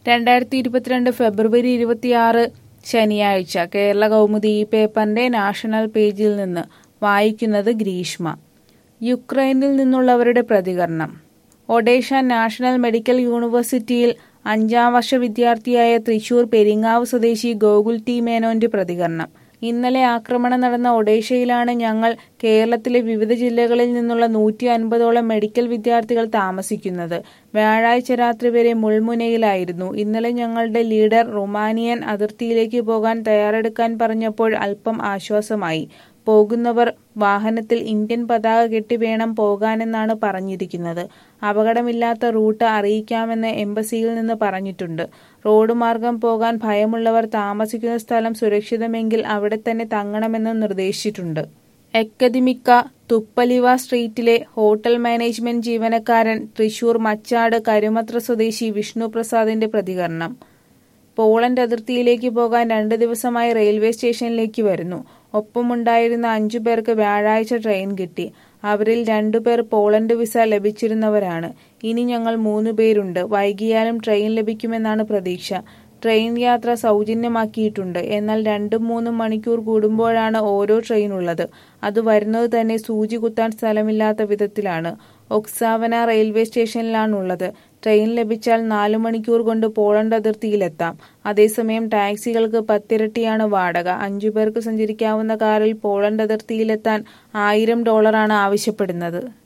രണ്ടായിരത്തി ഇരുപത്തിരണ്ട് ഫെബ്രുവരി ഇരുപത്തിയാറ് ശനിയാഴ്ച കേരള കൗമുദി ഈ പേപ്പറിന്റെ നാഷണൽ പേജിൽ നിന്ന് വായിക്കുന്നത് ഗ്രീഷ്മ യുക്രൈനിൽ നിന്നുള്ളവരുടെ പ്രതികരണം ഒഡേഷ നാഷണൽ മെഡിക്കൽ യൂണിവേഴ്സിറ്റിയിൽ അഞ്ചാം വർഷ വിദ്യാർത്ഥിയായ തൃശൂർ പെരിങ്ങാവ് സ്വദേശി ഗോകുൽ ടി മേനോന്റെ പ്രതികരണം ഇന്നലെ ആക്രമണം നടന്ന ഒഡേഷയിലാണ് ഞങ്ങൾ കേരളത്തിലെ വിവിധ ജില്ലകളിൽ നിന്നുള്ള നൂറ്റി അൻപതോളം മെഡിക്കൽ വിദ്യാർത്ഥികൾ താമസിക്കുന്നത് വ്യാഴാഴ്ച രാത്രി വരെ മുൾമുനയിലായിരുന്നു ഇന്നലെ ഞങ്ങളുടെ ലീഡർ റുമാനിയൻ അതിർത്തിയിലേക്ക് പോകാൻ തയ്യാറെടുക്കാൻ പറഞ്ഞപ്പോൾ അല്പം ആശ്വാസമായി പോകുന്നവർ വാഹനത്തിൽ ഇന്ത്യൻ പതാക കെട്ടി വേണം പോകാനെന്നാണ് പറഞ്ഞിരിക്കുന്നത് അപകടമില്ലാത്ത റൂട്ട് അറിയിക്കാമെന്ന് എംബസിയിൽ നിന്ന് പറഞ്ഞിട്ടുണ്ട് റോഡ് മാർഗം പോകാൻ ഭയമുള്ളവർ താമസിക്കുന്ന സ്ഥലം സുരക്ഷിതമെങ്കിൽ അവിടെ തന്നെ തങ്ങണമെന്ന് നിർദ്ദേശിച്ചിട്ടുണ്ട് എക്കദിമിക്ക തുപ്പലിവ സ്ട്രീറ്റിലെ ഹോട്ടൽ മാനേജ്മെന്റ് ജീവനക്കാരൻ തൃശൂർ മച്ചാട് കരുമത്ര സ്വദേശി വിഷ്ണുപ്രസാദിന്റെ പ്രതികരണം പോളണ്ട് അതിർത്തിയിലേക്ക് പോകാൻ രണ്ട് ദിവസമായി റെയിൽവേ സ്റ്റേഷനിലേക്ക് വരുന്നു ഒപ്പമുണ്ടായിരുന്ന അഞ്ചു പേർക്ക് വ്യാഴാഴ്ച ട്രെയിൻ കിട്ടി അവരിൽ രണ്ടുപേർ പോളണ്ട് വിസ ലഭിച്ചിരുന്നവരാണ് ഇനി ഞങ്ങൾ മൂന്ന് പേരുണ്ട് വൈകിയാലും ട്രെയിൻ ലഭിക്കുമെന്നാണ് പ്രതീക്ഷ ട്രെയിൻ യാത്ര സൗജന്യമാക്കിയിട്ടുണ്ട് എന്നാൽ രണ്ടും മൂന്നും മണിക്കൂർ കൂടുമ്പോഴാണ് ഓരോ ട്രെയിൻ ഉള്ളത് അത് വരുന്നത് തന്നെ സൂചി കുത്താൻ സ്ഥലമില്ലാത്ത വിധത്തിലാണ് ഒക്സാവന റെയിൽവേ സ്റ്റേഷനിലാണുള്ളത് ട്രെയിൻ ലഭിച്ചാൽ നാലു മണിക്കൂർ കൊണ്ട് പോളണ്ട് അതിർത്തിയിലെത്താം അതേസമയം ടാക്സികൾക്ക് പത്തിരട്ടിയാണ് വാടക അഞ്ചു പേർക്ക് സഞ്ചരിക്കാവുന്ന കാറിൽ പോളണ്ട് അതിർത്തിയിലെത്താൻ ആയിരം ഡോളറാണ് ആവശ്യപ്പെടുന്നത്